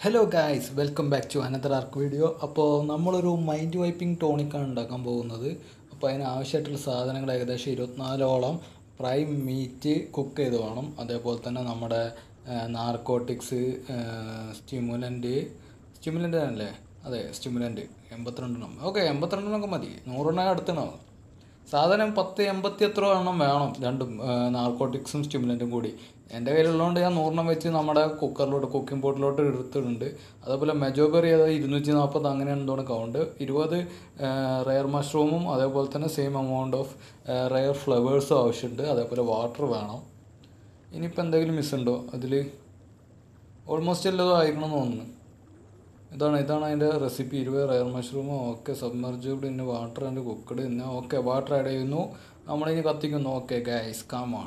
hello guys welcome back to another ARK video അപ്പോൾ നമ്മളൊരു mind wiping ടോണിക്കാണ് ഉണ്ടാക്കാൻ പോകുന്നത് അപ്പോൾ അതിന് ആവശ്യമായിട്ടുള്ള സാധനങ്ങൾ ഏകദേശം ഇരുപത്തിനാലോളം പ്രൈം മീറ്റ് കുക്ക് ചെയ്ത് വേണം അതേപോലെ തന്നെ നമ്മുടെ നാർക്കോട്ടിക്സ് സ്റ്റിമുലൻ്റ് സ്റ്റിമുലൻ്റ് അല്ലേ അതെ സ്റ്റിമുലൻ്റ് എൺപത്തിരണ്ടെണ്ണം ഓക്കെ എൺപത്തിരണ്ടെണ്ണമൊക്കെ മതി നൂറെണ്ണം അടുത്തണം സാധനം പത്ത് എൺപത്തി എത്ര എണ്ണം വേണം രണ്ടും നാർക്കോട്ടിക്സും സ്റ്റിമുലൻറ്റും കൂടി എൻ്റെ കയ്യിലുള്ളതുകൊണ്ട് ഞാൻ നൂറെണ്ണം വെച്ച് നമ്മുടെ കുക്കറിലോട്ട് കുക്കിംഗ് പോട്ടിലോട്ട് എടുത്തിട്ടുണ്ട് അതേപോലെ മെജോബെറി അതായത് ഇരുന്നൂറ്റി നാൽപ്പത് അങ്ങനെ എന്തോണം കൗണ്ട് ഇരുപത് റെയർ മഷ്റൂമും അതേപോലെ തന്നെ സെയിം എമൗണ്ട് ഓഫ് റെയർ ഫ്ലവേഴ്സും ആവശ്യമുണ്ട് അതേപോലെ വാട്ടർ വേണം ഇനിയിപ്പോൾ എന്തെങ്കിലും മിസ് ഉണ്ടോ അതിൽ ഓൾമോസ്റ്റ് എല്ലതും ആയിരിക്കണം തോന്നുന്നു ഇതാണ് ഇതാണ് അതിൻ്റെ റെസിപ്പി ഇരുപത് റയർ മഷ്റൂം ഓക്കെ സബ്മർജ്ഡ് പിന്നെ വാട്ടർ ആൻഡ് കുക്കഡ് പിന്നെ ഓക്കെ വാട്ടർ ആഡ് ചെയ്യുന്നു നമ്മളിനി കത്തിക്കുന്നു ഓക്കെ ഗൈസ് കാമാണ്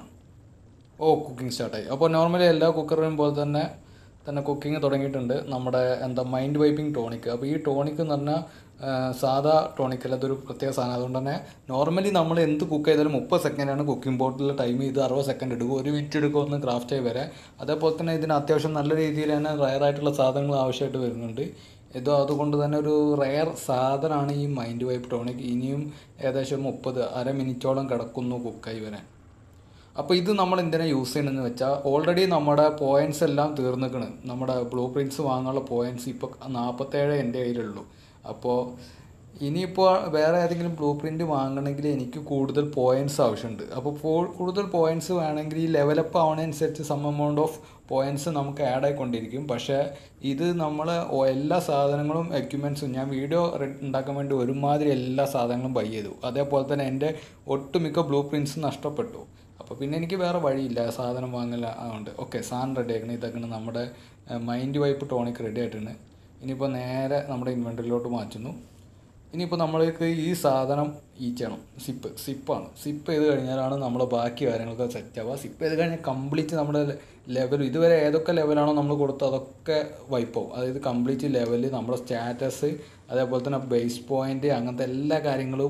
ഓ കുക്കിംഗ് സ്റ്റാർട്ടായി അപ്പോൾ നോർമലി എല്ലാ കുക്കറിനും പോലെ തന്നെ തന്നെ കുക്കിംഗ് തുടങ്ങിയിട്ടുണ്ട് നമ്മുടെ എന്താ മൈൻഡ് വൈപ്പിംഗ് ടോണിക്ക് അപ്പോൾ ഈ ടോണിക്ക് എന്ന് പറഞ്ഞാൽ ആ, സാധാ ടോണിക് അല്ല അതൊരു പ്രത്യേക സാധനം അതുകൊണ്ട് തന്നെ നോർമലി നമ്മൾ എന്ത് കുക്ക് ചെയ്താലും മുപ്പത് സെക്കൻഡാണ് കുക്കിംഗ് ബോട്ടിൽ ടൈം ചെയ്ത് അറുപത് സെക്കൻഡ് എടുക്കും ഒരു മിനിറ്റ് എടുക്കും ഒന്ന് ക്രാഫ്റ്റ് ആയി വരെ അതേപോലെ തന്നെ ഇതിന് അത്യാവശ്യം നല്ല രീതിയിൽ തന്നെ റയർ ആയിട്ടുള്ള സാധനങ്ങൾ ആവശ്യമായിട്ട് വരുന്നുണ്ട് ഇത് അതുകൊണ്ട് തന്നെ ഒരു റെയർ സാധനമാണ് ഈ മൈൻഡ് വൈപ്പ് ടോണിക് ഇനിയും ഏകദേശം മുപ്പത് അര മിനിറ്റോളം കിടക്കുന്നു കുക്കായി വരാൻ അപ്പോൾ ഇത് നമ്മൾ എന്തിനാണ് യൂസ് ചെയ്യണമെന്ന് വെച്ചാൽ ഓൾറെഡി നമ്മുടെ പോയിൻറ്റ്സ് എല്ലാം തീർന്നിക്കണ് നമ്മുടെ ബ്ലൂ പ്രിൻറ്റ്സ് വാങ്ങാനുള്ള പോയിൻറ്റ്സ് ഇപ്പോൾ നാൽപ്പത്തേഴ് എൻ്റെ കയ്യിലുള്ളൂ അപ്പോൾ ഇനിയിപ്പോൾ വേറെ ഏതെങ്കിലും ബ്ലൂ പ്രിൻറ്റ് വാങ്ങണമെങ്കിൽ എനിക്ക് കൂടുതൽ പോയിൻറ്റ്സ് ആവശ്യമുണ്ട് അപ്പോൾ ഇപ്പോൾ കൂടുതൽ പോയിൻറ്റ്സ് വേണമെങ്കിൽ ഈ ലെവലപ്പ് ആവുന്നതനുസരിച്ച് സം എമൗണ്ട് ഓഫ് പോയിൻറ്റ്സ് നമുക്ക് ആഡ് ആയിക്കൊണ്ടിരിക്കും പക്ഷേ ഇത് നമ്മൾ എല്ലാ സാധനങ്ങളും എക്യുപ്മെൻറ്റ്സും ഞാൻ വീഡിയോ ഉണ്ടാക്കാൻ വേണ്ടി ഒരുമാതിരി എല്ലാ സാധനങ്ങളും ബൈ ചെയ്തു അതേപോലെ തന്നെ എൻ്റെ ഒട്ടുമിക്ക ബ്ലൂ പ്രിൻറ്റ്സ് നഷ്ടപ്പെട്ടു അപ്പോൾ പിന്നെ എനിക്ക് വേറെ വഴിയില്ല സാധനം വാങ്ങല അതുകൊണ്ട് ഓക്കെ സാധനം റെഡി ആക്കണം ഇതാക്കണം നമ്മുടെ മൈൻഡ് വൈപ്പ് ടോണിക് റെഡി ആയിട്ടുണ്ട് ഇനിയിപ്പോൾ നേരെ നമ്മുടെ ഇൻവെൻറ്ററിലോട്ട് മാറ്റുന്നു ഇനിയിപ്പോൾ നമ്മൾക്ക് ഈ സാധനം ഈ ചെയ്യണം സിപ്പ് സിപ്പാണ് സിപ്പ് ചെയ്ത് കഴിഞ്ഞാലാണ് നമ്മൾ ബാക്കി കാര്യങ്ങളൊക്കെ സെറ്റ് ആവുക സിപ്പ് ചെയ്ത് കഴിഞ്ഞാൽ കംപ്ലീറ്റ് നമ്മുടെ ലെവൽ ഇതുവരെ ഏതൊക്കെ ലെവലാണോ നമ്മൾ കൊടുത്തത് അതൊക്കെ വൈപ്പ് ആവും അതായത് കംപ്ലീറ്റ് ലെവൽ നമ്മുടെ സ്റ്റാറ്റസ് അതേപോലെ തന്നെ ബേസ് പോയിൻ്റ് അങ്ങനത്തെ എല്ലാ കാര്യങ്ങളും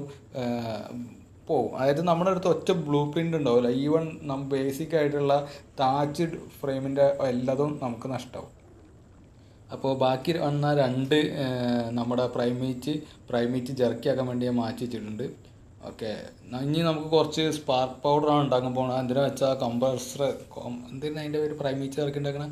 പോവും അതായത് നമ്മുടെ അടുത്ത് ഒറ്റ ബ്ലൂ പ്രിൻ്റ് ഉണ്ടാവില്ല ഈവൻ നം ബേസിക് ആയിട്ടുള്ള താച്ച്ഡ് ഫ്രെയിമിൻ്റെ എല്ലാതും നമുക്ക് നഷ്ടമാവും അപ്പോൾ ബാക്കി വന്ന രണ്ട് ഏഹ്, നമ്മുടെ പ്രൈമേറ്റ് പ്രൈമേറ്റ് ജർക്കിയാക്കാൻ വേണ്ടി ഞാൻ മാറ്റി വെച്ചിട്ടുണ്ട് ഓക്കെ ഇനി നമുക്ക് കുറച്ച് സ്പാർക്ക് പൗഡറാണ് ഉണ്ടാക്കാൻ പോകുന്നത് എന്തിനാ വെച്ചാൽ കംപ്രസർ എന്തിനാ അതിൻ്റെ പേര് പ്രൈമേറ്റ് ജർക്കി ഉണ്ടാക്കണ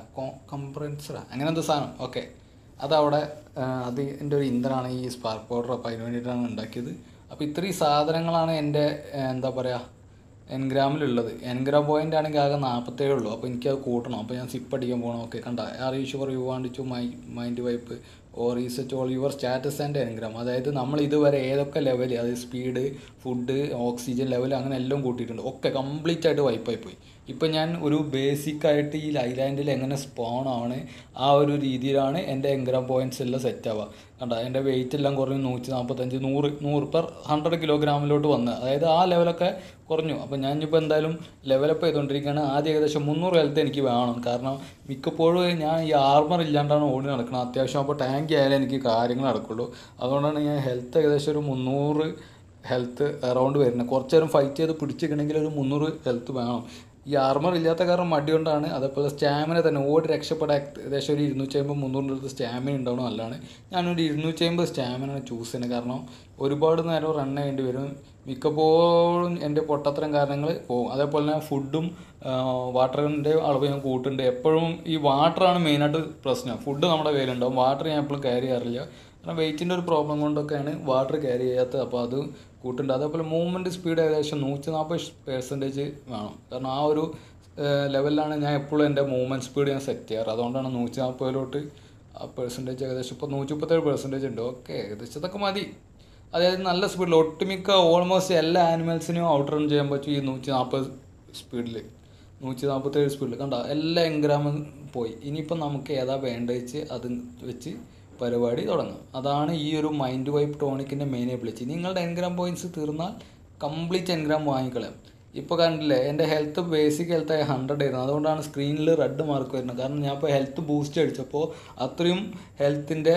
കംപ്രൻസർ അങ്ങനെ എന്തോ സാധനം ഓക്കെ അതവിടെ ഏഹ്, അത് എൻ്റെ ഒരു ഇന്ധനമാണ് ഈ സ്പാർക്ക് പൗഡർ അപ്പോൾ അതിന് വേണ്ടിയിട്ടാണ് ഉണ്ടാക്കിയത് അപ്പോൾ ഇത്രയും സാധനങ്ങളാണ് എൻ്റെ ഏഹ്, എന്താ പറയുക എൻഗ്രാമിലുള്ളത് എൻഗ്രാം പോയിന്റ് ആണെങ്കിൽ ആകെ നാൽപ്പത്തേഴേ ഉള്ളൂ അപ്പോൾ എനിക്കത് കൂട്ടണം അപ്പോൾ ഞാൻ സിപ്പ് അടിക്കാൻ പോകണം ഓക്കെ കണ്ട are you sure you want to my mind wipe or reset all your status and engram അതായത് നമ്മൾ ഇതുവരെ ഏതൊക്കെ ലെവൽ അതായത് സ്പീഡ് ഫുഡ് ഓക്സിജൻ ലെവൽ അങ്ങനെ എല്ലാം കൂട്ടിയിട്ടുണ്ട് ഒക്കെ കംപ്ലീറ്റ് ആയിട്ട് വൈപ്പായി പോയി ഇപ്പം ഞാൻ ഒരു ബേസിക് ആയിട്ട് ഈ ഐലാൻഡിൽ എങ്ങനെ സ്പോൺ ആണ് ആ ഒരു രീതിയിലാണ് എൻ്റെ എൻഗ്രാം പോയിന്റ്സ് എല്ലാം സെറ്റ് ആവുക കണ്ട എൻ്റെ വെയിറ്റ് എല്ലാം കുറഞ്ഞു നൂറ്റി നാൽപ്പത്തഞ്ച് നൂറ് നൂറ് പെർ ഹൺഡ്രഡ് കിലോഗ്രാമിലോട്ട് വന്ന് അതായത് ആ ലെവലൊക്കെ കുറഞ്ഞു അപ്പോൾ ഞാനിപ്പോൾ എന്തായാലും ലെവലപ്പ് ചെയ്തുകൊണ്ടിരിക്കുകയാണ് ആദ്യം ഏകദേശം മുന്നൂറ് ഹെൽത്ത് എനിക്ക് വേണം കാരണം മിക്കപ്പോഴും ഞാൻ ഈ ആർമർ ഇല്ലാണ്ടാണ് ഓടി നടക്കുന്നത് അത്യാവശ്യം അപ്പോൾ ടാങ്ക് ആയാലേ എനിക്ക് കാര്യങ്ങൾ നടക്കുള്ളൂ അതുകൊണ്ടാണ് ഞാൻ ഹെൽത്ത് ഏകദേശം ഒരു മുന്നൂറ് ഹെൽത്ത് അറൗണ്ട് വരുന്നത് കുറച്ച് നേരം ഫൈറ്റ് ചെയ്ത് പിടിച്ചിരിക്കണമെങ്കിൽ ഒരു മുന്നൂറ് ഹെൽത്ത് വേണം ഈ ആർമർ ഇല്ലാത്ത കാരണം മടി കൊണ്ടാണ് അതേപോലെ സ്റ്റാമിന തന്നെ ഓടി രക്ഷപ്പെടാൻ ഏകദേശം ഒരു ഇരുന്നൂറ്റി അമ്പത് മുന്നൂറിൻ്റെ അടുത്ത് സ്റ്റാമിന ഉണ്ടാവണം നല്ലതാണ് ഞാനൊരു ഇരുന്നൂറ്റി അമ്പത് സ്റ്റാമിന ചൂസ് ചെയ്യുന്നത് കാരണം ഒരുപാട് നേരം റൺ ചെയ്യേണ്ടി വരും മിക്കപ്പോഴും എൻ്റെ പൊട്ടത്തരം കാരണങ്ങൾ പോകും അതേപോലെ തന്നെ ഫുഡും വാട്ടറിൻ്റെ അളവ് ഞാൻ കൂട്ടുന്നുണ്ട് എപ്പോഴും ഈ വാട്ടറാണ് മെയിനായിട്ട് പ്രശ്നം ഫുഡ് നമ്മുടെ കയ്യിലുണ്ടാവും വാട്ടർ ഞാൻ എപ്പോഴും ക്യാരി ചെയ്യാറില്ല കാരണം വെയിറ്റിൻ്റെ ഒരു പ്രോബ്ലം കൊണ്ടൊക്കെയാണ് വാട്ടർ ക്യാരി ചെയ്യാത്തത് അപ്പോൾ അത് കൂട്ടുണ്ട് അതേപോലെ മൂവ്മെൻറ്റ് സ്പീഡ് ഏകദേശം നൂറ്റി നാൽപ്പത് പെർസെൻറ്റേജ് വേണം കാരണം ആ ഒരു ലെവലിലാണ് ഞാൻ എപ്പോഴും എൻ്റെ മൂവ്മെൻറ്റ് സ്പീഡ് ഞാൻ സെറ്റ് ചെയ്യാറ് അതുകൊണ്ടാണ് നൂറ്റി നാൽപ്പതിലോട്ട് ആ പെർസെൻറ്റേജ് ഏകദേശം ഇപ്പോൾ നൂറ്റി മുപ്പത്തേഴ് പെർസെൻറ്റേജ് ഉണ്ട് ഓക്കെ ഏകദേശം ഇതൊക്കെ മതി അതായത് നല്ല സ്പീഡിൽ ഒട്ടുമിക്ക ഓൾമോസ്റ്റ് എല്ലാ ആനിമൽസിനും ഔട്ട് റൺ ചെയ്യാൻ പറ്റും ഈ നൂറ്റി നാൽപ്പത് സ്പീഡിൽ നൂറ്റി നാൽപ്പത്തേഴ് സ്പീഡിൽ കണ്ട എല്ലാ എൻഗ്രാമും പോയി ഇനിയിപ്പോൾ നമുക്ക് ഏതാ വേണ്ടത് വെച്ച് അത് വെച്ച് പരിപാടി തുടങ്ങാം അതാണ് ഈ ഒരു മൈൻഡ് വൈപ്പ് ടോണിക്കിൻ്റെ മെയിൻ എബിലിറ്റി നിങ്ങളുടെ എൻഗ്രാം പോയിൻറ്റ്സ് തീർന്നാൽ കംപ്ലീറ്റ് എൻഗ്രാം വാങ്ങിക്കളയാം ഇപ്പോൾ കണ്ടില്ലേ എൻ്റെ ഹെൽത്ത് ബേസിക് ഹെൽത്ത് ആയി ഹൺഡ്രഡ് ആയിരുന്നു അതുകൊണ്ടാണ് സ്ക്രീനിൽ റെഡ് മാർക്ക് വരുന്നത് കാരണം ഞാൻ ഇപ്പോൾ ഹെൽത്ത് ബൂസ്റ്റ് അടിച്ചപ്പോൾ അത്രയും ഹെൽത്തിൻ്റെ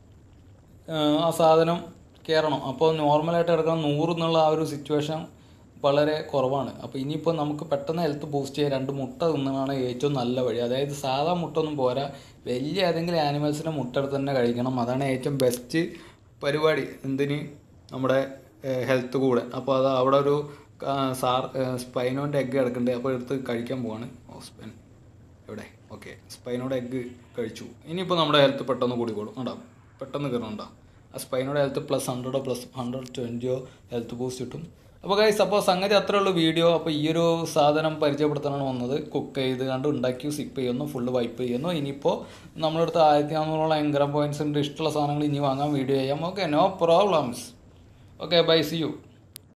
ആ സാധനം കയറണം അപ്പോൾ നോർമലായിട്ട് കിടക്കണം നൂറ് എന്നുള്ള ആ ഒരു സിറ്റുവേഷൻ വളരെ കുറവാണ് അപ്പോൾ ഇനിയിപ്പോൾ നമുക്ക് പെട്ടെന്ന് ഹെൽത്ത് ബൂസ്റ്റ് ചെയ്യാൻ രണ്ട് മുട്ട തിന്നതാണ് ഏറ്റവും നല്ല വഴി അതായത് സാധാ മുട്ട ഒന്നും പോരാ വലിയ ഏതെങ്കിലും ആനിമൽസിൻ്റെ മുട്ട എടുത്ത് തന്നെ കഴിക്കണം അതാണ് ഏറ്റവും ബെസ്റ്റ് പരിപാടി എന്തിന് നമ്മുടെ ഹെൽത്ത് കൂടെ അപ്പോൾ അത് അവിടെ ഒരു ആ, സാർ സ്പൈനോൻ്റെ എഗ്ഗ് കിടക്കുന്നുണ്ട് അപ്പോൾ എടുത്ത് കഴിക്കാൻ പോവാണ് ഓ സ്പൈൻ എവിടെ ഓക്കെ സ്പൈനോടെ എഗ്ഗ് കഴിച്ചു ഇനിയിപ്പോൾ നമ്മുടെ ഹെൽത്ത് പെട്ടെന്ന് കൂടിക്കോളും ഉണ്ടാവും പെട്ടെന്ന് കയറണുണ്ടോ ആ സ്പൈനോടെ ഹെൽത്ത് പ്ലസ് ഹൺഡ്രഡോ പ്ലസ് ഹൺഡ്രഡ് ട്വൻറ്റിയോ ഹെൽത്ത് ബൂസ്റ്റ് കിട്ടും അപ്പോൾ ഗൈസ് അപ്പോൾ സംഗതി അത്രേ ഉള്ളൂ വീഡിയോ അപ്പോൾ ഈ ഒരു സാധനം പരിചയപ്പെടുത്താനാണ് വന്നത് കുക്ക് ചെയ്ത് കണ്ട് ഉണ്ടാക്കി സിപ്പ് ചെയ്യുന്നു ഫുള്ള് വൈപ്പ് ചെയ്യുന്നു ഇനിയിപ്പോൾ നമ്മളടുത്ത് ആയിരത്തി നാനൂറോളം എൻഗ്രാം പോയിൻറ്റ്സ് ഉണ്ട് ഇഷ്ടമുള്ള സാധനങ്ങൾ ഇനി വാങ്ങാൻ വീഡിയോ ചെയ്യാം okay no problems okay bye see U